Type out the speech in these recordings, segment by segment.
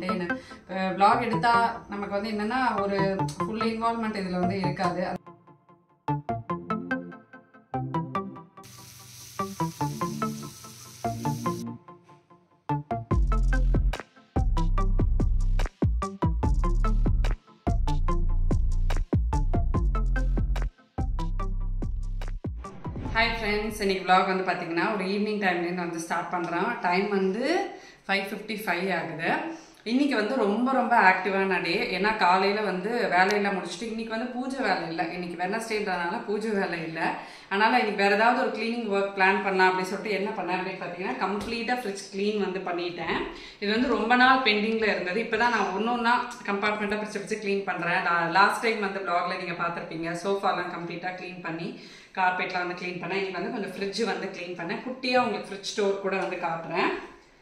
டேன்னு வ்ளாக் எடுத்தால் நமக்கு வந்து என்னென்னா ஒரு ஃபுல் இன்வால்மெண்ட் இதில் வந்து இருக்காது ஹாய் ஃப்ரெண்ட்ஸ் இன்னைக்கு vlog வந்து பார்த்தீங்கன்னா ஒரு ஈவினிங் டைம்லேருந்து வந்து ஸ்டார்ட் பண்ணுறோம் டைம் வந்து ஃபைவ் ஃபிஃப்டி ஃபைவ் ஆகுது இன்னைக்கு வந்து ரொம்ப ரொம்ப ஆக்டிவான டே ஏன்னா காலையில் வந்து வேலையெல்லாம் முடிச்சுட்டு இன்னைக்கு வந்து பூஜை வேலை இல்லை இன்னைக்கு வெனஸ்டேன்றதுனால பூஜை வேலை இல்லை அதனால் இன்னைக்கு வேறு ஏதாவது ஒரு க்ளீனிங் ஒர்க் பிளான் பண்ணலாம் அப்படின்னு சொல்லிட்டு என்ன பண்ணேன் அப்படின்னு பார்த்தீங்கன்னா கம்ப்ளீட்டாக ஃப்ரிட்ஜ் க்ளீன் வந்து பண்ணிட்டேன் இது வந்து ரொம்ப நாள் பெண்டிங்கில் இருந்தது இப்போ தான் நான் ஒன்று ஒன்றா கம்பார்ட்மெண்ட்டாக பிரிச்சு பிரிச்சு க்ளீன் பண்ணுறேன் லாஸ்ட் டைம் வந்து ப்ளாகில் நீங்கள் பார்த்துருப்பீங்க சோஃபாலாம் கம்ப்ளீட்டாக க்ளீன் பண்ணி கார்பெட்லாம் வந்து க்ளீன் பண்ணேன் இன்னைக்கு வந்து கொஞ்சம் ஃப்ரிட்ஜ் வந்து க்ளீன் பண்ணேன் குட்டியாக உங்களுக்கு ஃப்ரிட்ஜ் ஸ்டோர் கூட வந்து காட்டுறேன்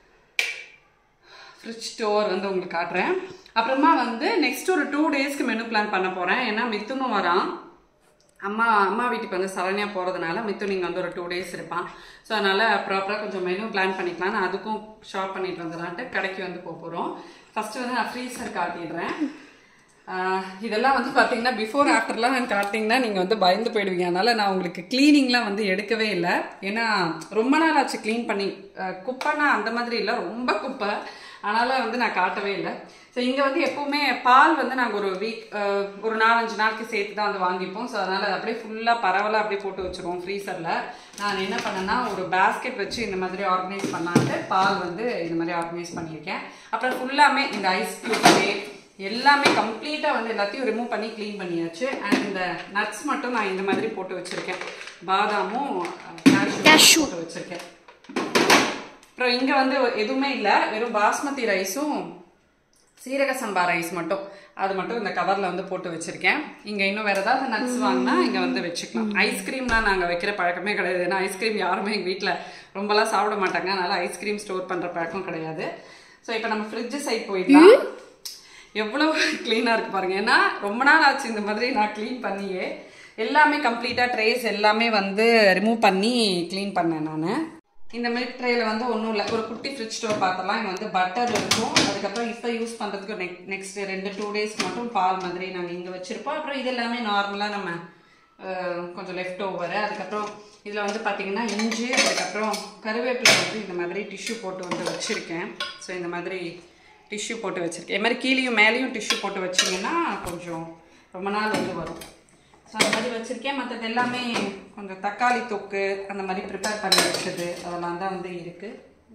ஃப்ரிட்ஜ் ஸ்டோர் வந்து உங்களுக்கு காட்டுறேன் அப்புறமா வந்து நெக்ஸ்ட் ஒரு டூ டேஸ்க்கு மெனு பிளான் பண்ண போகிறேன் ஏன்னா மித்துனும் வரான் அம்மா அம்மா வீட்டுக்கு வந்து சரணியா போகிறதுனால மித்து நீங்கள் வந்து ஒரு டூ டேஸ் இருப்பான் ஸோ அதனால் ப்ராப்பராக கொஞ்சம் மெனு பிளான் பண்ணிக்கலாம் நான் அதுக்கும் ஷாப் பண்ணிட்டு வந்துடலான்ட்டு கடைக்கு வந்து போக போகிறோம் ஃபஸ்ட்டு வந்து நான் ஃப்ரீசர் காட்டிடுறேன் ஆஹ் இதெல்லாம் வந்து பார்த்தீங்கன்னா பிஃபோர் ஆஃப்டர்லாம் நான் காட்டிங்கன்னா நீங்கள் வந்து பயந்து போயிடுவீங்க அதனால் நான் உங்களுக்கு க்ளீனிங்லாம் வந்து எடுக்கவே இல்லை ஏன்னா ரொம்ப நாள் ஆச்சு க்ளீன் பண்ணி ஆஹ் குப்பைனா அந்த மாதிரி இல்லை ரொம்ப குப்பை அதனால் வந்து நான் காட்டவே இல்லை ஸோ இங்கே வந்து எப்போவுமே பால் வந்து நாங்கள் ஒரு வீக் ஒரு நாலஞ்சு நாளைக்கு சேர்த்து தான் வந்து வாங்கிப்போம் ஸோ அதனால் அப்படியே ஃபுல்லாக பரவலாக அப்படியே போட்டு வச்சுருவோம் ஃப்ரீசரில் நான் என்ன பண்ணேன்னா ஒரு பேஸ்கெட் வச்சு இந்த மாதிரி ஆர்கனைஸ் பண்ணான்ட்டு பால் வந்து இந்த மாதிரி ஆர்கனைஸ் பண்ணியிருக்கேன் அப்புறம் ஃபுல்லாமே இந்த ஐஸ் க்யூப்ஸு எல்லாமே கம்ப்ளீட்டாக வந்து எல்லாத்தையும் ரிமூவ் பண்ணி க்ளீன் பண்ணியாச்சு அண்ட் இந்த நட்ஸ் மட்டும் நான் இந்த மாதிரி போட்டு வச்சுருக்கேன் பாதாமும் கேஷ்யூ போட்டு வச்சுருக்கேன் அப்புறம் இங்கே வந்து எதுவுமே இல்லை வெறும் பாஸ்மதி ரைஸும் சீரக சம்பா ரைஸ் மட்டும் அது மட்டும் இந்த கவரில் வந்து போட்டு வச்சுருக்கேன் இங்கே இன்னும் வேறு ஏதாவது நட்ஸ் வாங்கினா இங்கே வந்து வச்சுக்கலாம் ஐஸ்கிரீம்லாம் நாங்கள் வைக்கிற பழக்கமே கிடையாது ஏன்னா ஐஸ்கிரீம் யாருமே எங்கள் வீட்டில் ரொம்பலாம் சாப்பிட மாட்டாங்க அதனால் ஐஸ்கிரீம் ஸ்டோர் பண்ணுற பழக்கம் கிடையாது ஸோ இப்போ நம்ம ஃப்ரிட்ஜ் சைட் போயிடலாம் எவ்வளோ க்ளீனாக இருக்கு பாருங்க ஏன்னா ரொம்ப நாள் ஆச்சு இந்த மாதிரி நான் க்ளீன் பண்ணியே எல்லாமே கம்ப்ளீட்டாக ட்ரேஸ் எல்லாமே வந்து ரிமூவ் பண்ணி க்ளீன் பண்ணேன் நான் இந்த மில்க் ட்ரேயில் வந்து ஒன்றும் இல்லை ஒரு குட்டி ஃப்ரிட்ஜ் ஸ்டோர் பார்த்தலாம் இங்கே வந்து பட்டர் இருக்கும் அதுக்கப்புறம் இப்போ யூஸ் பண்ணுறதுக்கு நெக் நெக்ஸ்ட் ரெண்டு டூ டேஸ் மட்டும் பால் மாதிரி நாங்கள் இங்கே வச்சுருப்போம் அப்புறம் இது எல்லாமே நார்மலாக நம்ம அஹ், கொஞ்சம் லெஃப்ட் ஓவர் அதுக்கப்புறம் இதில் வந்து பார்த்தீங்கன்னா இஞ்சி அதுக்கப்புறம் கருவேப்பிலை வந்து இந்த மாதிரி டிஷ்யூ போட்டு வந்து வச்சுருக்கேன் ஸோ இந்த மாதிரி டிஷ்யூ போட்டு வச்சுருக்கேன் இது மாதிரி கீழேயும் மேலேயும் டிஷ்யூ போட்டு வச்சிங்கன்னா கொஞ்சம் ரொம்ப நாள் வந்து வரும் ஸோ அந்த மாதிரி வச்சுருக்கேன் மற்றது எல்லாமே கொஞ்சம் தக்காளி தொக்கு அந்த மாதிரி ப்ரிப்பேர் பண்ணி வச்சது அதெல்லாம் தான் வந்து இருக்குது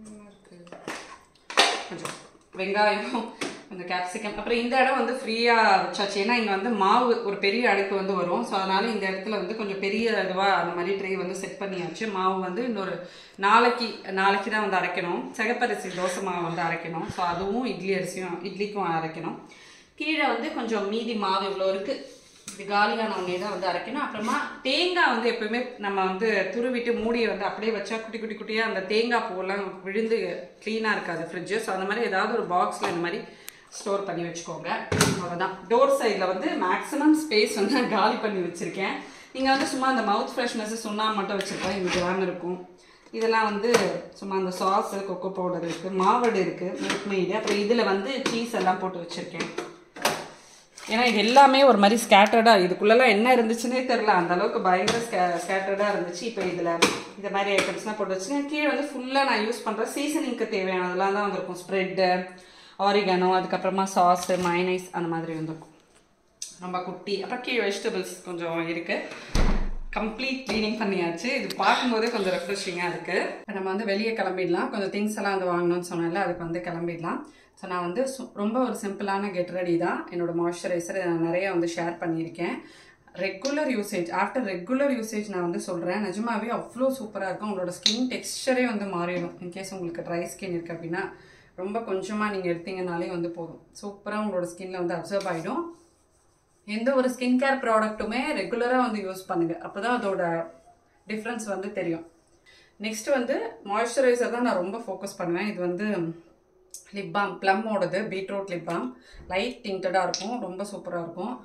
கொஞ்சம் வெங்காயம் கொஞ்சம் கேப்சிகம் அப்புறம் இந்த இடம் வந்து ஃப்ரீயாக வச்சாச்சு ஏன்னா இங்கே வந்து மாவு ஒரு பெரிய அடுக்கு வந்து வரும் ஸோ அதனால இந்த இடத்துல வந்து கொஞ்சம் பெரிய இதுவாக அந்த மாதிரி ட்ரே வந்து செட் பண்ணியாச்சு மாவு வந்து இன்னொரு நாளைக்கு நாளைக்கு தான் வந்து அரைக்கணும் சிகப்பரிசி தோசை மாவு வந்து அரைக்கணும் ஸோ அதுவும் இட்லி அரிசியும் இட்லிக்கும் அரைக்கணும் கீழே வந்து கொஞ்சம் மீதி மாவு இவ்வளோ இருக்குது இது காலியான ஒன்றே தான் வந்து அரைக்கணும் அப்புறமா தேங்காய் வந்து எப்பவுமே நம்ம வந்து துருவிட்டு மூடியை வந்து அப்படியே வச்சா குட்டி குட்டி குட்டியாக அந்த தேங்காய் பூவெல்லாம் விழுந்து க்ளீனாக இருக்காது ஃப்ரிட்ஜு ஸோ அந்த மாதிரி ஏதாவது ஒரு பாக்ஸில் இந்த மாதிரி ஸ்டோர் பண்ணி வச்சுக்கோங்க அவ்வளோதான் டோர் சைடில் வந்து மேக்ஸிமம் ஸ்பேஸ் வந்து நான் காலி பண்ணி வச்சுருக்கேன் நீங்கள் வந்து சும்மா அந்த மவுத் ஃப்ரெஷ்னஸ் சுண்ணாம்பு மட்டும் வச்சுருக்கேன் இந்த ஜாம் இருக்கும் இதெல்லாம் வந்து சும்மா அந்த சாஸு கொக்கோ பவுடர் இருக்குது மாவடு இருக்குது மில்க் மெய்டு அப்புறம் இதில் வந்து சீஸ் எல்லாம் போட்டு வச்சுருக்கேன் ஏன்னா இது எல்லாமே ஒரு மாதிரி ஸ்கேட்டர்டாக இதுக்குள்ளெல்லாம் என்ன இருந்துச்சுன்னே தெரில அந்த அளவுக்கு பயங்கர ஸ்கே ஸ்கேட்டர்டாக இருந்துச்சு இப்போ இதில் இந்த மாதிரி ஐட்டம்ஸ்லாம் போட்டு வச்சுருக்கேன் கீழே வந்து ஃபுல்லாக நான் யூஸ் பண்ணுற சீசனிங்க்கு தேவையானதெல்லாம் தான் வந்திருக்கும் ஸ்ப்ரெட்டு ஆரிகனோ அதுக்கப்புறமா சாஸு மைனைஸ் அந்த மாதிரி வந்திருக்கும் ரொம்ப குட்டி அப்புறம் கீழே வெஜிடபிள்ஸ் கொஞ்சம் இருக்குது கம்ப்ளீட் க்ளீனிங் பண்ணியாச்சு இது பார்க்கும்போதே கொஞ்சம் ரெஃப்ரெஷிங்காக இருக்குது இப்போ நம்ம வந்து வெளியே கிளம்பிடலாம் கொஞ்சம் திங்ஸ் எல்லாம் வந்து வாங்கணும்னு சொன்னால அதுக்கு வந்து கிளம்பிடலாம் ஸோ நான் வந்து சு- ரொம்ப ஒரு சிம்பிளான கெட் ரெடி தான் என்னோட மாய்ஸ்சரைசர் நான் நிறைய வந்து ஷேர் பண்ணியிருக்கேன் regular usage after regular usage நான் வந்து சொல்கிறேன் நிஜமாவே அவ்வளோ சூப்பராக இருக்கும் உங்களோட ஸ்கின் டெக்ஸ்டரே வந்து மாறிடும் இன்கேஸ் உங்களுக்கு ட்ரை ஸ்கின் இருக்குது அப்படின்னா ரொம்ப கொஞ்சமாக நீங்கள் எடுத்தீங்கனாலே வந்து போதும் சூப்பராக உங்களோட ஸ்கின்ல வந்து அப்சர்வ் ஆகிடும் எந்த ஒரு ஸ்கின் கேர் ப்ராடக்ட்டுமே ரெகுலராக வந்து யூஸ் பண்ணுங்க அப்போ தான் அதோட டிஃப்ரென்ஸ் வந்து தெரியும் நெக்ஸ்ட் வந்து மாய்ஸ்சரைசர் தான் நான் ரொம்ப ஃபோக்கஸ் பண்ணுவேன் இது வந்து லிப் பாம் ப்ளம்மோடது பீட்ரூட் லிப் பாம் லைட் டிண்டடாக இருக்கும் ரொம்ப சூப்பராக இருக்கும்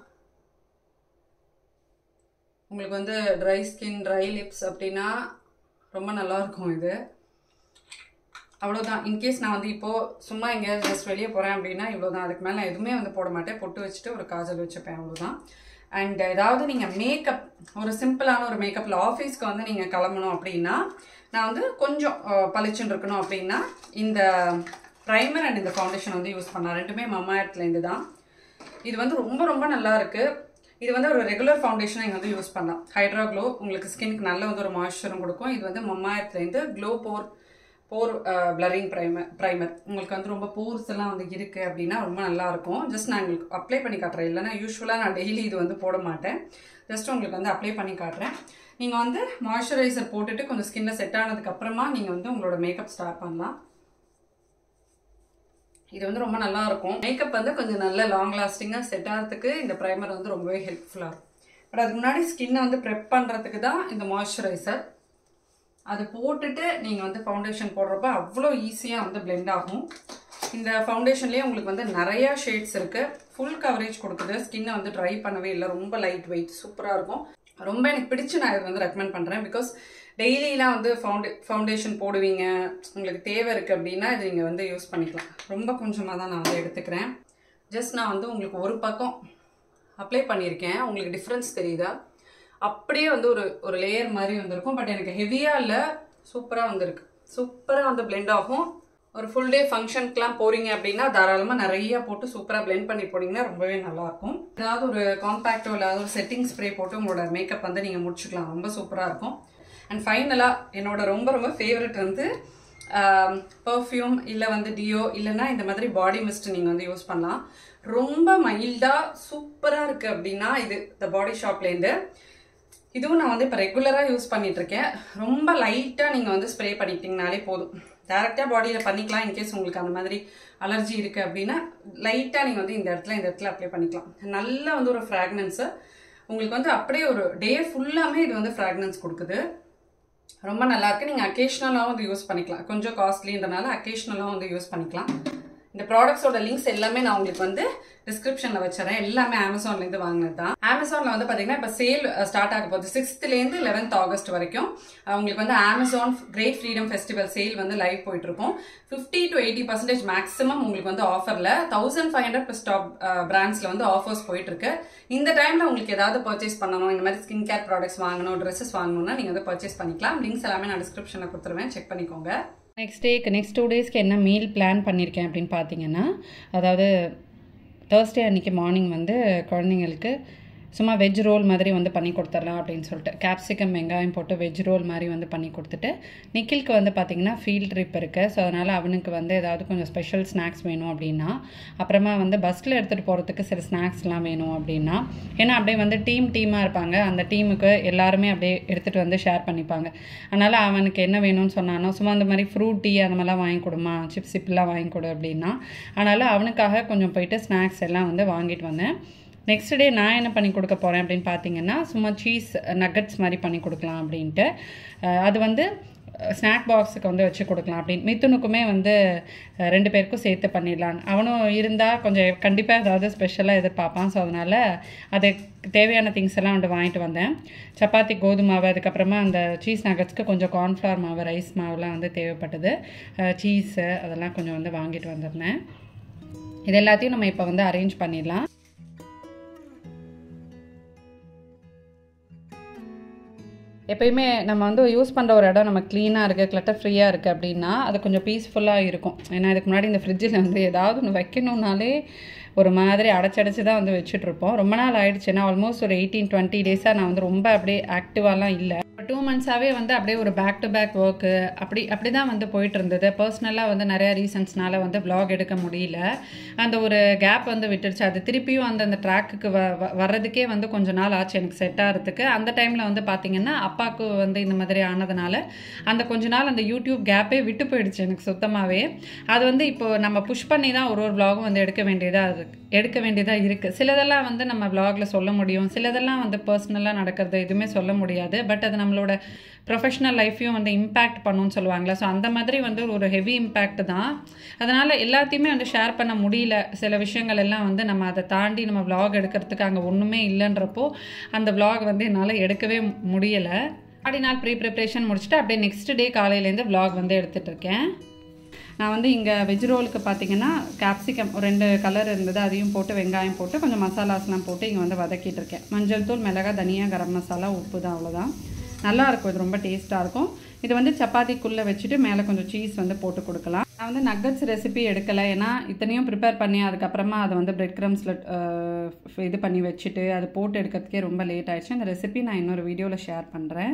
உங்களுக்கு வந்து ட்ரை ஸ்கின் ட்ரை லிப்ஸ் அப்படின்னா ரொம்ப நல்லா இருக்கும் இது அவ்வளோதான் இன்கேஸ் நான் வந்து இப்போது சும்மா எங்கேயாவது ஜஸ்ட் வெளியே போகிறேன் அப்படின்னா இவ்வளோதான் அதுக்கு மேலே நான் எதுவுமே வந்து போட மாட்டேன் பொட்டு வச்சுட்டு ஒரு காஜல் வச்சுப்பேன் அவ்வளோதான் அண்ட் ஏதாவது நீங்கள் மேக்கப் ஒரு சிம்பிளான ஒரு மேக்கப்பில் ஆஃபீஸ்க்கு வந்து நீங்கள் கிளம்பணும் அப்படின்னா நான் வந்து கொஞ்சம் அஹ், பளிச்சுன்னு இருக்கணும் அப்படின்னா இந்த ப்ரைமர் அண்ட் இந்த ஃபவுண்டேஷன் வந்து யூஸ் பண்ணேன் ரெண்டுமே மம்மாயத்துலேருந்து தான் இது வந்து ரொம்ப ரொம்ப நல்லா இருக்கு இது வந்து ஒரு ரெகுலர் ஃபவுண்டேஷன் நீங்கள் வந்து யூஸ் பண்ணலாம் ஹைட்ரா க்ளோ உங்களுக்கு ஸ்கின்க்கு நல்ல வந்து ஒரு மாய்ஸ்சரும் கொடுக்கும் இது வந்து மம்மாயத்துலேருந்து glow pore pore blurring primer primer உங்களுக்கு வந்து ரொம்ப போர்ஸ் எல்லாம் வந்து இருக்குது அப்படின்னா ரொம்ப நல்லா இருக்கும் ஜஸ்ட் நான் உங்களுக்கு அப்ளை பண்ணி காட்டுறேன் இல்லைன்னா யூஸ்வலாக நான் டெய்லி இது வந்து போட மாட்டேன் ஜஸ்ட் உங்களுக்கு வந்து அப்ளை பண்ணி காட்டுறேன் நீங்கள் வந்து மாய்ஸ்சரைசர் போட்டுட்டு கொஞ்சம் ஸ்கின்ல செட் ஆனதுக்கு அப்புறமா நீங்கள் வந்து உங்களோட மேக்கப் ஸ்டார்ட் பண்ணலாம் இது வந்து ரொம்ப நல்லா இருக்கும் மேக்கப் வந்து கொஞ்சம் நல்ல லாங் லாஸ்டிங்காக செட் ஆகிறதுக்கு இந்த ப்ரைமர் வந்து ரொம்பவே ஹெல்ப்ஃபுல்லாக இருக்கும் பட் அதுக்கு முன்னாடி ஸ்கின்னை வந்து ப்ரெப் பண்ணுறதுக்கு தான் இந்த மாய்ஸ்சரைசர் அது போட்டுட்டு நீங்கள் வந்து ஃபவுண்டேஷன் போடுறப்ப அவ்வளோ ஈஸியாக வந்து பிளெண்ட் ஆகும் இந்த ஃபவுண்டேஷன்லேயே உங்களுக்கு வந்து நிறையா ஷேட்ஸ் இருக்குது ஃபுல் கவரேஜ் கொடுக்குது ஸ்கின்னை வந்து ட்ரை பண்ணவே இல்லை ரொம்ப லைட் வெயிட் சூப்பராக இருக்கும் ரொம்ப எனக்கு பிடிச்சு நான் இது வந்து ரெக்கமெண்ட் பண்ணுறேன் பிகாஸ் டெய்லிலாம் வந்து ஃபவுண்டே ஃபவுண்டேஷன் போடுவீங்க உங்களுக்கு தேவை இருக்குது அப்படின்னா இது நீங்கள் வந்து யூஸ் பண்ணிக்கலாம் ரொம்ப கொஞ்சமாக தான் நான் வந்து எடுத்துக்கிறேன் ஜஸ்ட் நான் வந்து உங்களுக்கு ஒரு பக்கம் அப்ளை பண்ணியிருக்கேன் உங்களுக்கு டிஃப்ரென்ஸ் தெரியுதா அப்படியே வந்து ஒரு ஒரு லேயர் மாதிரி வந்திருக்கும் பட் எனக்கு ஹெவியாக இல்லை சூப்பராக வந்திருக்கு சூப்பராக வந்து பிளெண்ட் ஆகும் ஒரு ஃபுல் டே ஃபங்க்ஷனுக்குலாம் போறீங்க அப்படின்னா தாராளமாக நிறைய போட்டு சூப்பராக பிளெண்ட் பண்ணி போனீங்கன்னா ரொம்பவே நல்லாயிருக்கும் ஏதாவது ஒரு காம்பேக்டோ இல்லை ஒரு செட்டிங் ஸ்ப்ரே போட்டு உங்களோட மேக்கப் வந்து நீங்கள் முடிச்சுக்கலாம் ரொம்ப சூப்பராக இருக்கும் அண்ட் ஃபைனலாக என்னோட ரொம்ப ரொம்ப ஃபேவரட் வந்து பர்ஃப்யூம் இல்லை வந்து டியோ இல்லைன்னா இந்த மாதிரி பாடி மிஸ்ட் நீங்கள் வந்து யூஸ் பண்ணலாம் ரொம்ப மைல்டாக சூப்பராக இருக்குது அப்படின்னா இது இந்த பாடி ஷாப்லேருந்து இதுவும் நான் வந்து இப்போ ரெகுலராக யூஸ் பண்ணிட்டு இருக்கேன் ரொம்ப லைட்டாக நீங்கள் வந்து ஸ்ப்ரே பண்ணிக்கிட்டீங்கனாலே போதும் டேரெக்டாக பாடியில் பண்ணிக்கலாம் இன்கேஸ் உங்களுக்கு அந்த மாதிரி அலர்ஜி இருக்குது அப்படின்னா லைட்டாக நீங்கள் வந்து இந்த இடத்துல இந்த இடத்துல அப்ளை பண்ணிக்கலாம் நல்ல வந்து ஒரு ஃப்ராக்னன்ஸு உங்களுக்கு வந்து அப்படியே ஒரு டே ஃபுல்லாமே இது வந்து ஃப்ராக்னன்ஸ் கொடுக்குது ரொம்ப நல்லா இருக்கு நீங்கள் அக்கேஷ்னலாகவும் வந்து யூஸ் பண்ணிக்கலாம் கொஞ்சம் காஸ்ட்லின்றனால அக்கேஷ்னலாகவும் வந்து யூஸ் பண்ணிக்கலாம் இந்த ப்ராடக்ட்ஸோட லிங்க்ஸ் எல்லாமே நான் உங்களுக்கு வந்து டிஸ்கிரிப்ஷனில் வச்சுறேன் எல்லாமே அமேசான்லேருந்து வாங்கினது தான் அமேசானில் வந்து பார்த்தீங்கன்னா இப்போ சேல் ஸ்டார்ட் ஆக போகுது சிக்ஸ்த்லேருந்து லெவன்த் ஆகஸ்ட் வரைக்கும் அஹ் உங்களுக்கு வந்து Amazon great freedom festival sale வந்து லைவ் போயிட்டு இருக்கும் fifty to eighty percentage maximum உங்களுக்கு வந்து ஆஃபரில் thousand five hundred plus top பிராண்ட்ஸில் வந்து ஆஃபர்ஸ் போயிட்டு இருக்கு இந்த டைமில் உங்களுக்கு ஏதாவது பர்ச்சேஸ் பண்ணணும் இந்த மாதிரி ஸ்கின் கேர் ப்ராடக்ட்ஸ் வாங்கணும் ட்ரெஸ்ஸஸ் வாங்கணும்னா நீங்கள் வந்து பர்ச்சேஸ் பண்ணிக்கலாம் லிங்க்ஸ் எல்லாமே நான் டிஸ்கிரிப்ஷனில் கொடுத்துருவேன் செக் பண்ணிக்கோங்க நெக்ஸ்ட் டேக்கு நெக்ஸ்ட் டூ டேஸ்க்கு என்ன மீல் பிளான் பண்ணியிருக்கேன் அப்படின்னு பார்த்தீங்கன்னா அதாவது தேர்ஸ்டே அன்றைக்கி மார்னிங் வந்து குழந்தைங்களுக்கு சும்மா வெஜ் ரோல் மாதிரி வந்து பண்ணி கொடுத்துடலாம் அப்படின்னு சொல்லிட்டு கேப்சிகம் வெங்காயம் போட்டு வெஜ் ரோல் மாதிரி வந்து பண்ணி கொடுத்துட்டு நிக்கிலுக்கு வந்து பார்த்திங்கன்னா ஃபீல்ட் ட்ரிப் இருக்குது ஸோ அதனால் அவனுக்கு வந்து ஏதாவது கொஞ்சம் ஸ்பெஷல் ஸ்நாக்ஸ் வேணும் அப்படின்னா அப்புறமா வந்து பஸ்ஸில் எடுத்துகிட்டு போகிறதுக்கு சில ஸ்நாக்ஸ்லாம் வேணும் அப்படின்னா ஏன்னா அப்படியே வந்து டீம் டீமாக இருப்பாங்க அந்த டீமுக்கு எல்லாருமே அப்படியே எடுத்துகிட்டு வந்து ஷேர் பண்ணிப்பாங்க அதனால் அவனுக்கு என்ன வேணும்னு சொன்னானோ சும்மா அந்த மாதிரி ஃப்ரூட் டீ அந்த மாதிரிலாம் வாங்கி கொடுமா சிப்ஸ் இப்பெல்லாம் வாங்கி கொடு அப்படின்னா அதனால் அவனுக்காக கொஞ்சம் போயிட்டு ஸ்நாக்ஸ் எல்லாம் வந்து வாங்கிட்டு வந்தேன் நெக்ஸ்ட் டே நான் என்ன பண்ணி கொடுக்க போகிறேன் அப்படின்னு பார்த்தீங்கன்னா சும்மா சீஸ் நக்கட்ஸ் மாதிரி பண்ணி கொடுக்கலாம் அப்படின்ட்டு அஹ் அது வந்து ஸ்நாக் பாக்ஸுக்கு வந்து வச்சு கொடுக்கலாம் அப்படின்னு மித்துனுக்குமே வந்து அஹ் ரெண்டு பேருக்கும் சேர்த்து பண்ணிடலாம் அவனும் இருந்தால் கொஞ்சம் கண்டிப்பாக ஏதாவது ஸ்பெஷலாக எதிர்பார்ப்பான் ஸோ அதனால் அது தேவையான திங்ஸ் எல்லாம் வந்து வாங்கிட்டு வந்தேன் சப்பாத்தி கோதுமை மாவு அதுக்கப்புறமா அந்த சீஸ் நகட்ஸ்க்கு கொஞ்சம் கார்ன்ஃப்ளவர் மாவு ரைஸ் மாவுலாம் வந்து தேவைப்பட்டது சீஸு அதெல்லாம் கொஞ்சம் வந்து வாங்கிட்டு வந்திருந்தேன் இது எல்லாத்தையும் நம்ம இப்போ வந்து அரேஞ்ச் பண்ணிடலாம் எப்பயுமே நம்ம வந்து யூஸ் பண்ணுற ஒரு இடம் நம்ம க்ளீனாக இருக்குது கிளட்டர் ஃப்ரீயாக இருக்குது அப்படின்னா அது கொஞ்சம் பீஸ்ஃபுல்லாக இருக்கும் ஏன்னா இதுக்கு முன்னாடி இந்த ஃப்ரிட்ஜில் வந்து ஏதாவது ஒன்று வைக்கணும்னாலே ஒரு மாதிரி அடைச்சடைச்சு தான் வந்து வச்சுட்ருப்போம் ரொம்ப நாள் ஆயிடுச்சு ஏன்னா ஆல்மோஸ்ட் ஒரு எயிட்டீன் டுவெண்ட்டி டேஸாக நான் வந்து ரொம்ப அப்படியே ஆக்டிவாலாம் இல்லை டூ மந்த்ஸாகவே வந்து அப்படியே ஒரு பேக் டு பேக் ஒர்க்கு அப்படி அப்படி தான் வந்து போயிட்டு இருந்தது பர்சனலாக வந்து நிறையா ரீசன்ஸ்னால வந்து vlog எடுக்க முடியல அந்த ஒரு கேப் வந்து விட்டுருச்சு அது திருப்பியும் அந்த அந்த ட்ராக்குக்கு வ வ- வர்றதுக்கே வந்து கொஞ்ச நாள் ஆச்சு எனக்கு செட் ஆகிறதுக்கு அந்த டைமில் வந்து பார்த்தீங்கன்னா அப்பாவுக்கு வந்து இந்த மாதிரி ஆனதுனால அந்த கொஞ்ச நாள் அந்த யூடியூப் கேப்பே விட்டு போயிடுச்சு எனக்கு சுத்தமாகவே அது வந்து இப்போ நம்ம புஷ் பண்ணி தான் ஒரு ஒரு vlog வந்து எடுக்க வேண்டியதாக இருக்கு எடுக்க வேண்டியதாக இருக்குது சிலதெல்லாம் வந்து நம்ம vlogல சொல்ல முடியும் சிலதெல்லாம் வந்து பர்சனலாக நடக்கிறது எதுவுமே சொல்ல முடியாது பட் அது நம்மளோட ப்ரொஃபஷனல் லைஃப்பையும் வந்து இம்பேக்ட் பண்ணுன்னு சொல்லுவாங்களா ஸோ அந்த மாதிரி வந்து ஒரு ஹெவி இம்பேக்ட் தான் அதனால் எல்லாத்தையுமே வந்து ஷேர் பண்ண முடியல சில விஷயங்கள் எல்லாம் வந்து நம்ம அதை தாண்டி நம்ம vlog எடுக்கிறதுக்கு அங்கே ஒன்றுமே இல்லைன்றப்போ அந்த vlog வந்து என்னால் எடுக்கவே முடியலை அப்படி நாள் ப்ரீ ப்ரிப்ரேஷன் முடிச்சுட்டு அப்படியே நெக்ஸ்ட் டே காலையிலேருந்து vlog வந்து எடுத்துகிட்டு இருக்கேன் நான் வந்து இங்கே வெஜ் ரோலுக்கு பார்த்தீங்கன்னா கேப்சிகம் ஒரு ரெண்டு கலர் இருந்தது அதையும் போட்டு வெங்காயம் போட்டு கொஞ்சம் மசாலாஸ்லாம் போட்டு இங்கே வந்து வதக்கிட்டு இருக்கேன் மஞ்சள் தூள் மிளகா தனியா கரம் மசாலா உப்பு தான் அவ்வளோதான் நல்லா இருக்கும் இது ரொம்ப டேஸ்ட்டாக இருக்கும் இது வந்து சப்பாத்திக்குள்ளே வச்சுட்டு மேலே கொஞ்சம் சீஸ் வந்து போட்டு கொடுக்கலாம் நான் வந்து நக்கட்ஸ் ரெசிபி எடுக்கலை ஏன்னா இத்தனையும் ப்ரிப்பேர் பண்ணி அதுக்கப்புறமா அதை வந்து பிரெட் க்ரம்ஸில் இது பண்ணி வச்சுட்டு அது போட்டு எடுக்கிறதுக்கே ரொம்ப லேட் ஆயிடுச்சு அந்த ரெசிபி நான் இன்னொரு வீடியோவில் ஷேர் பண்ணுறேன்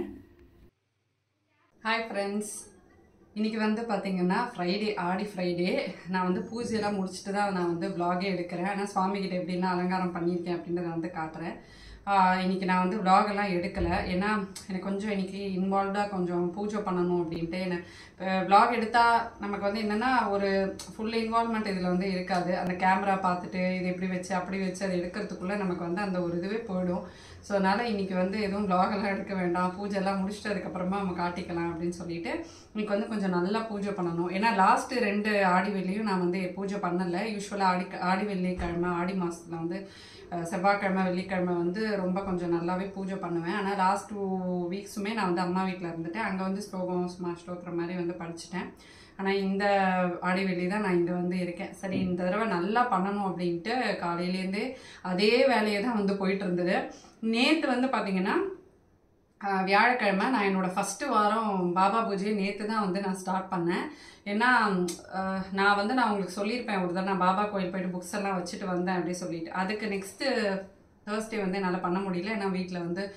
ஹாய் ஃப்ரெண்ட்ஸ் இன்னைக்கு வந்து பார்த்தீங்கன்னா ஃப்ரைடே ஆடி ஃப்ரைடே நான் வந்து பூஜையெல்லாம் முடிச்சுட்டு தான் நான் வந்து vlog-ஏ எடுக்கிறேன் ஆனால் சுவாமி கிட்ட எப்படின்னா அலங்காரம் பண்ணியிருக்கேன் அப்படின்றத வந்து காட்டுறேன் ஆஹ் இன்னைக்கு நான் வந்து vlog எல்லாம் எடுக்கலை ஏன்னா எனக்கு கொஞ்சம் இன்னைக்கு இன்வால்வ்டாக கொஞ்சம் பூஜை பண்ணணும் அப்படின்ட்டு எனக்கு vlog எடுத்தால் நமக்கு வந்து என்னென்னா ஒரு ஃபுல் இன்வால்வ்மெண்ட் இதில் வந்து இருக்காது அந்த கேமரா பார்த்துட்டு இது இப்படி வச்சு அப்படி வச்சு அதை எடுக்கிறதுக்குள்ளே நமக்கு வந்து அந்த ஒரு இதுவே போயிடும் ஸோ அதனால் இன்னைக்கு வந்து எதுவும் vlog எல்லாம் எடுக்க வேண்டாம் பூஜை எல்லாம் முடிச்சுட்டு அதுக்கப்புறமா நம்ம காட்டிக்கலாம் அப்படின்னு சொல்லிட்டு இன்னைக்கு வந்து கொஞ்சம் நல்லா பூஜை பண்ணணும் ஏன்னா லாஸ்ட் ரெண்டு ஆடி வெள்ளியும் நான் வந்து பூஜை பண்ணலை யூஸ்வலாக ஆடி ஆடி வெள்ளிக்கிழமை ஆடி மாதத்தில் வந்து அஹ், செவ்வாய்க்கிழமை வெள்ளிக்கிழமை வந்து ரொம்ப கொஞ்சம் நல்லாவே பூஜை பண்ணுவேன் ஆனால் லாஸ்ட் டூ வீக்ஸுமே நான் வந்து அம்மா வீட்டில் இருந்துட்டேன் அங்கே வந்து ஸ்லோகம் சும்மா ஸ்லோக்கிற மாதிரி வந்து படிச்சுட்டேன் ஆனால் இந்த ஆடி வெள்ளி தான் நான் இங்கே வந்து இருக்கேன் சரி இந்த தடவை நல்லா பண்ணணும் அப்படின்ட்டு காலையிலேருந்தே அதே வேலையை தான் வந்து போயிட்டு இருந்தது நேற்று வந்து பார்த்தீங்கன்னா ஆஹ் வியாழக்கிழமை நான் என்னோட ஃபஸ்ட்டு வாரம் பாபா பூஜையை நேற்று தான் வந்து நான் ஸ்டார்ட் பண்ணேன் ஏன்னா ஆஹ் நான் வந்து நான் உங்களுக்கு சொல்லியிருப்பேன் ஒரு தடவை நான் பாபா கோயில் போயிட்டு புக்ஸ் எல்லாம் வச்சுட்டு வந்தேன் அப்படி சொல்லிட்டு அதுக்கு நெக்ஸ்ட்டு தேர்ஸ்டே வந்து என்னால் பண்ண முடியல ஏன்னா வீட்டில் வந்து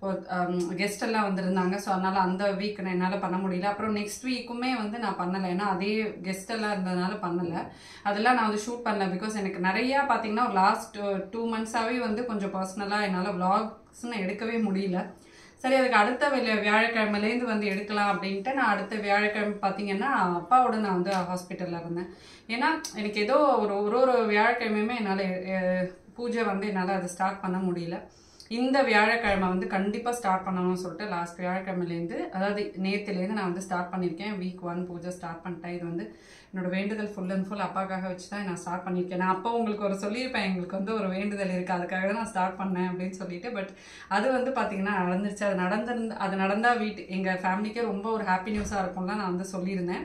கெஸ்ட் எல்லாம் வந்திருந்தாங்க ஸோ அதனால் அந்த வீக் என்னால் பண்ண முடியல அப்புறம் நெக்ஸ்ட் வீக்குமே வந்து நான் பண்ணலை ஏன்னா அதே கெஸ்ட் எல்லாம் இருந்ததுனால பண்ணலை அதெல்லாம் நான் வந்து ஷூட் பண்ணல பிகாஸ் எனக்கு நிறையா பார்த்தீங்கன்னா ஒரு லாஸ்ட் டூ மந்த்ஸாகவே வந்து கொஞ்சம் பர்சனலாக என்னால் vlogsன்னு எடுக்கவே முடியல சரி அதுக்கு அடுத்த வெள்ளி வியாழக்கிழமையிலேருந்து வந்து எடுக்கலாம் அப்படின்ட்டு நான் அடுத்த வியாழக்கிழமை பார்த்தீங்கன்னா அப்பாவோட நான் வந்து ஹாஸ்பிட்டலில் இருந்தேன் ஏன்னா எனக்கு ஏதோ ஒரு ஒரு ஒரு வியாழக்கிழமையுமே என்னால் பூஜை வந்து என்னால் அதை ஸ்டார்ட் பண்ண முடியல இந்த வியாழக்கிழமை வந்து கண்டிப்பாக ஸ்டார்ட் பண்ணணும்னு சொல்லிட்டு லாஸ்ட் வியாழக்கிழமையிலேருந்து அதாவது நேற்றுலேருந்து நான் வந்து ஸ்டார்ட் பண்ணியிருக்கேன் வீக் ஒன் பூஜை ஸ்டார்ட் பண்ணிட்டேன் இது வந்து என்னோட வேண்டுதல் ஃபுல் அண்ட் ஃபுல் அப்பாக்காக வச்சு தான் நான் ஸ்டார்ட் பண்ணியிருக்கேன் நான் அப்போ உங்களுக்கு ஒரு சொல்லியிருப்பேன் எங்களுக்கு வந்து ஒரு வேண்டுதல் இருக்குது அதுக்காக தான் நான் ஸ்டார்ட் பண்ணேன் அப்படின்னு சொல்லிட்டு பட் அது வந்து பார்த்தீங்கன்னா நடந்துருச்சு அது நடந்திருந்து அது நடந்தால் வீட்டு எங்கள் ஃபேமிலிக்கே ரொம்ப ஒரு ஹாப்பி நியூஸாக இருக்கும்ல நான் வந்து சொல்லியிருந்தேன்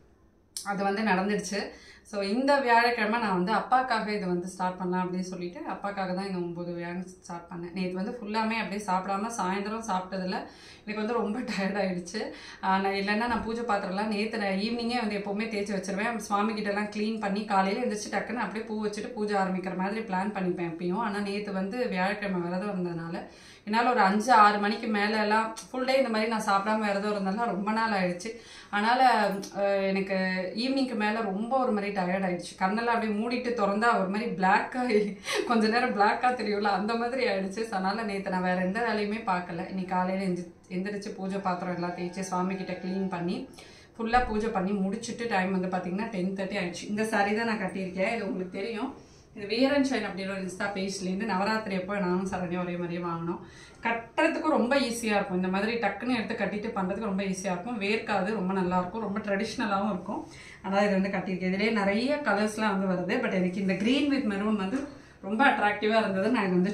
அது வந்து நடந்துடுச்சு ஸோ இந்த வியாழக்கிழமை நான் வந்து அப்பாக்காக இதை வந்து ஸ்டார்ட் பண்ணலாம் அப்படின்னு சொல்லிட்டு அப்பாக்காக தான் இந்த ஒம்பது வியாழன் ஸ்டார்ட் பண்ணேன் நேற்று வந்து ஃபுல்லாமே அப்படியே சாப்பிடாம சாயந்தரம் சாப்பிட்டதில் எனக்கு வந்து ரொம்ப டயர்ட் ஆயிடுச்சு ஆஹ் நான் இல்லைன்னா நான் பூஜை பாத்திரம்லாம் நேற்று நான் ஈவினிங்கே வந்து எப்போவுமே தேய்ச்சி வச்சிருவேன் சுவாமி கிட்ட எல்லாம் க்ளீன் பண்ணி காலையில் எழுந்திரிச்சு டக்குன்னு அப்படியே பூ வச்சுட்டு பூஜை ஆரம்பிக்கிற மாதிரி பிளான் பண்ணிப்பேன் எப்பயும் ஆனால் நேற்று வந்து வியாழக்கிழமை விரதம் இருந்ததுனால என்னால் ஒரு அஞ்சு ஆறு மணிக்கு மேலே எல்லாம் ஃபுல் டே இந்த மாதிரி நான் சாப்பிடாம விரதம் இருந்தாலும் ரொம்ப நாள் ஆயிடுச்சு அதனால் எனக்கு ஈவினிங்க்கு மேலே ரொம்ப ஒரு மாதிரி டயர்ட் ஆயிடுச்சு கண்ணெல்லாம் அப்படியே மூடிட்டு திறந்தா ஒரு மாதிரி பிளாக்காக கொஞ்ச நேரம் பிளாக்காக தெரியும்ல அந்த மாதிரி ஆயிடுச்சு ஸோ அதனால் நேற்று நான் வேறு எந்த வேலையுமே பார்க்கல இன்னைக்கு காலையில் எந்தி எந்திரிச்சு பூஜை பாத்திரம் எல்லாம் தேய்ச்சி சுவாமி கிட்ட க்ளீன் பண்ணி ஃபுல்லாக பூஜை பண்ணி முடிச்சுட்டு டைம் வந்து பார்த்தீங்கன்னா டென் தேர்ட்டி ஆயிடுச்சு இந்த saree தான் நான் கட்டியிருக்கேன் இது உங்களுக்கு தெரியும் இது வீரன் ஷைன் அப்படின்ற ஒரு இன்ஸ்டா பேஜ்லேருந்து நவராத்திரி அப்போ நானும் சரணியும் ஒரே மாதிரியே வாங்கினோம் கட்டுறதுக்கும் ரொம்ப ஈஸியாக இருக்கும் இந்த மாதிரி டக்குன்னு எடுத்து கட்டிட்டு பண்ணுறதுக்கு ரொம்ப ஈஸியாக இருக்கும் வேர்க்காது ரொம்ப நல்லா இருக்கும் ரொம்ப ட்ரெடிஷ்னலாகவும் இருக்கும் ஆனால் இது வந்து கட்டியிருக்கேன் இதுலேயே நிறைய கலர்ஸ்லாம் வந்து வருது பட் எனக்கு இந்த க்ரீன் வித் மெரூன் வந்து ரொம்ப அட்ராக்டிவாக இருந்தது நான் இது வந்து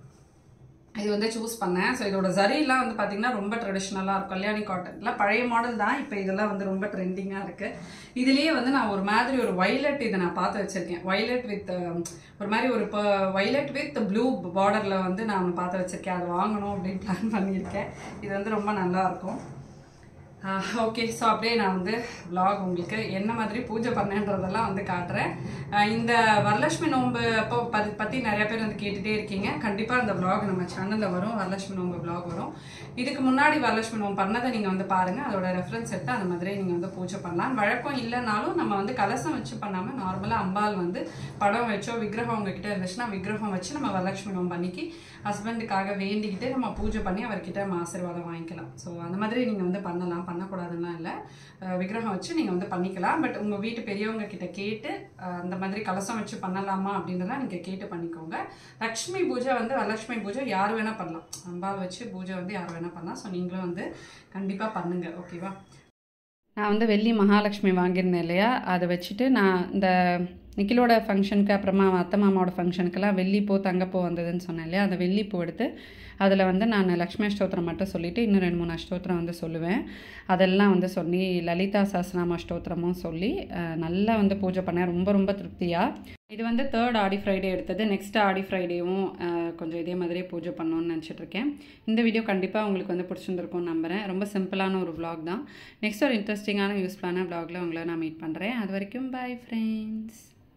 இது வந்து சூஸ் பண்ணேன் ஸோ இதோட ஜரிலாம் வந்து பார்த்தீங்கன்னா ரொம்ப ட்ரெடிஷ்னலாக இருக்கும் கல்யாணி காட்டன்ல பழைய மாடல் தான் இப்போ இதெல்லாம் வந்து ரொம்ப ட்ரெண்டிங்காக இருக்குது இதுலேயே வந்து நான் ஒரு மாதிரி ஒரு வைலட் இதை நான் பார்த்து வச்சுருக்கேன் வைலட் வித் ஒரு மாதிரி ஒரு வைலட் வித் ப்ளூ பார்டரில் வந்து நான் பார்த்து வச்சுருக்கேன் அது வாங்கணும் அப்படின்னு பிளான் பண்ணியிருக்கேன் இது வந்து ரொம்ப நல்லா இருக்கும் ஓகே ஸோ அப்படியே நான் வந்து vlog உங்களுக்கு என்ன மாதிரி பூஜை பண்ணேன்றதெல்லாம் வந்து காட்டுறேன் ஆஹ் இந்த வரலட்சுமி நோன்பு அப்போ பதி பற்றி நிறைய பேர் வந்து கேட்டுகிட்டே இருக்கீங்க கண்டிப்பாக அந்த vlog நம்ம சேனலில் வரும் வரலட்சுமி நோன்பு vlog வரும் இதுக்கு முன்னாடி வரலட்சுமி நோன்பு பண்ணதை நீங்கள் வந்து பாருங்கள் அதோட ரெஃபரன்ஸ் எடுத்து அந்த மாதிரி நீங்கள் வந்து பூஜை பண்ணலாம் வழக்கம் இல்லைனாலும் நம்ம வந்து கலசம் வச்சு பண்ணாமல் நார்மலாக அம்பாள் வந்து படம் வச்சோ விக்கிரகம் உங்ககிட்ட இருந்துச்சுன்னா விக்கிரகம் வச்சு நம்ம வரலட்சுமி நோன்பு அன்னைக்கு ஹஸ்பண்டுக்காக வேண்டிக்கிட்டு நம்ம பூஜை பண்ணி அவர்கிட்ட நம்ம ஆசீர்வாதம் வாங்கிக்கலாம் ஸோ அந்த மாதிரி நீங்கள் வந்து பண்ணலாம் பண்ணக்கூடாதுன்னா இல்லை அஹ் விக்கிரகம் வச்சு நீங்கள் வந்து பண்ணிக்கலாம் பட் உங்கள் வீட்டு பெரியவங்க கிட்ட கேட்டு அஹ் அந்த மாதிரி கலசம் வச்சு பண்ணலாமா அப்படின்றத நீங்கள் கேட்டு பண்ணிக்கோங்க லக்ஷ்மி பூஜை வந்து வரலட்சுமி பூஜை யார் வேணால் பண்ணலாம் அம்பாள் வச்சு பூஜை வந்து யார் வேணால் பண்ணலாம் ஸோ நீங்களும் வந்து கண்டிப்பாக பண்ணுங்கள் ஓகேவா நான் வந்து வெள்ளி மகாலட்சுமி வாங்கியிருந்தேன் இல்லையா அதை வச்சுட்டு நான் இந்த நிக்கிலோட ஃபங்க்ஷனுக்கு அப்புறமா அவன் அத்தை மாமாவோட ஃபங்க்ஷனுக்கெல்லாம் வெள்ளிப்பூ தங்கப்பூ வந்ததுன்னு சொன்னேன் இல்லையா அந்த வெள்ளிப்பூ எடுத்து அதில் வந்து நான் லக்ஷ்மி அஷ்டோத்திரம் மட்டும் சொல்லிவிட்டு இன்னும் ரெண்டு மூணு அஷ்டோத்திரம் வந்து சொல்லுவேன் அதெல்லாம் வந்து சொல்லி லலிதா சஹஸ்ரநாம அஷ்டோத்திரமும் சொல்லி அஹ், நல்லா வந்து பூஜை பண்ணேன் ரொம்ப ரொம்ப திருப்தியாக இது வந்து தேர்ட் ஆடி ஃப்ரைடே எடுத்தது நெக்ஸ்ட் ஆடி ஃப்ரைடேவும் கொஞ்சம் இதே மாதிரியே பூஜை பண்ணணும்னு நினச்சிட்டு இருக்கேன் இந்த வீடியோ கண்டிப்பாக உங்களுக்கு வந்து பிடிச்சிருந்துருக்கும்னு நம்புகிறேன் ரொம்ப சிம்பிளான ஒரு vlog தான் நெக்ஸ்ட் ஒரு இன்ட்ரெஸ்டிங்கான யூஸ்ஃபுல்லான vlogல உங்களை நான் மீட் பண்ணுறேன் அது வரைக்கும் பை ஃப்ரெண்ட்ஸ்